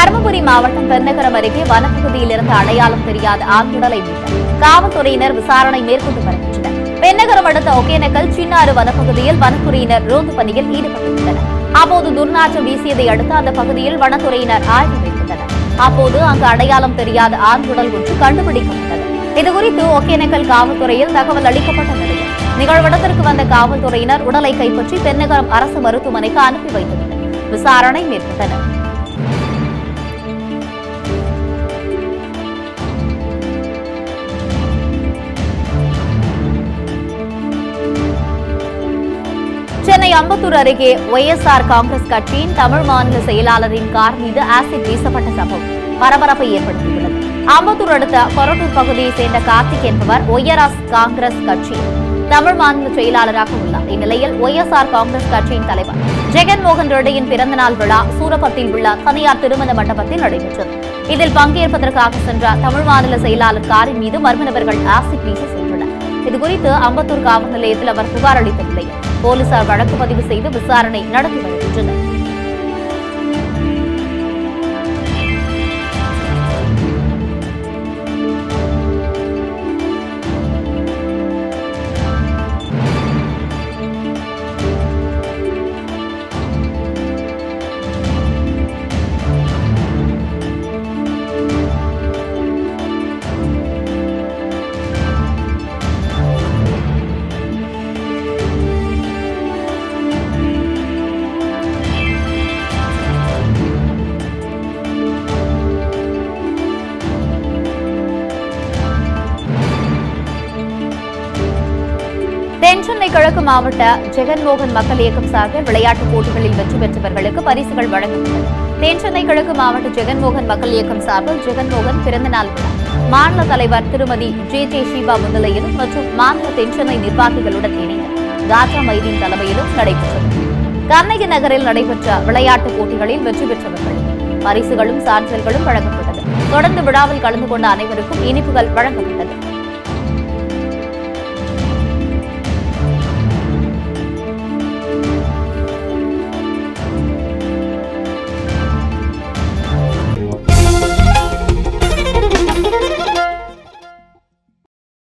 தருமபுரி மாவட்டம் பென்னகரம் அருகே வனப்பகுதியில் இருந்து அடையாளம் தெரியாத ஆண்குடலை மீட்ட காவல்துறையினர் விசாரணை மேற்கொண்டு வருகின்றனர் பென்னகரம் அடுத்த ஒகேனக்கல் சின்னாறு வனப்பகுதியில் வனத்துறையினர் ரோந்து பணியில் ஈடுபட்டிருந்தனர் அப்போது துர்நாற்றம் வீசியதை அடுத்து அந்த பகுதியில் வனத்துறையினர் ஆய்வு மேற்கொண்டனர் அப்போது அங்கு அடையாளம் தெரியாத ஆண்குடல் ஒன்று கண்டுபிடிக்கப்பட்டது இதுகுறித்து ஒகேனக்கல் காவல்துறையில் தகவல் அளிக்கப்பட்ட நிலையில் நிகழ்விடத்திற்கு வந்த காவல்துறையினர் உடலை கைப்பற்றி பென்னகரம் அரசு மருத்துவமனைக்கு அனுப்பி வைத்தனர் விசாரணை மேற்கொண்டனர் சென்னை அம்பத்தூர் அருகே ஒய்எஸ்ஆர் காங்கிரஸ் கட்சியின் தமிழ் மாநில செயலாளரின் கார் மீது ஆசிட் வீசப்பட்ட சம்பவம் பரபரப்பை ஏற்படுத்தியுள்ளது அம்பத்தூர் அடுத்த கொரட்டூர் பகுதியை சேர்ந்த கார்த்திக் என்பவர் ஒய்ஆர்எஸ் காங்கிரஸ் கட்சியின் தமிழ் மாநில செயலாளராக உள்ளார் இந்நிலையில் ஒய்எஸ்ஆர் காங்கிரஸ் கட்சியின் தலைவர் ஜெகன்மோகன் ரெட்டியின் பிறந்தநாள் விழா சூரப்பத்தில் உள்ள தனியார் திருமண மண்டபத்தில் நடைபெற்றது இதில் பங்கேற்பதற்காக சென்ற தமிழ் மாநில செயலாளர் காரின் மீது மர்ம நபர்கள் ஆசிட் வீசி சென்றனர் இதுகுறித்து அம்பத்தூர் காவல் நிலையத்தில் அவர் புகார் அளித்த நிலையில் போலீசார் வழக்கு பதிவு செய்து விசாரணை நடத்தி வருகின்றனர் தென்சென்னை கிழக்கு மாவட்ட ஜெகன்மோகன் மக்கள் இயக்கம் சார்பில் விளையாட்டுப் போட்டிகளில் வெற்றி பெற்றவர்களுக்கு பரிசுகள் வழங்கப்பட்டது தென்சென்னை கிழக்கு மாவட்ட ஜெகன்மோகன் மக்கள் இயக்கம் சார்பில் ஜெகன்மோகன் பிறந்தநாள் விழா மாநில தலைவர் திருமதி ஜே ஜே ஷீபா முன்னிலையிலும் மற்றும் மாநில தென்சென்னை நிர்வாகிகளுடன் இணைந்து காஜா மைதீன் தலைமையிலும் நடைபெற்றது கண்ணகி நகரில் நடைபெற்ற விளையாட்டுப் போட்டிகளில் வெற்றி பெற்றவர்களுக்கு பரிசுகளும் சான்றிதழ்களும் வழங்கப்பட்டது தொடர்ந்து விழாவில் கலந்து கொண்ட அனைவருக்கும் இனிப்புகள் வழங்கப்பட்டது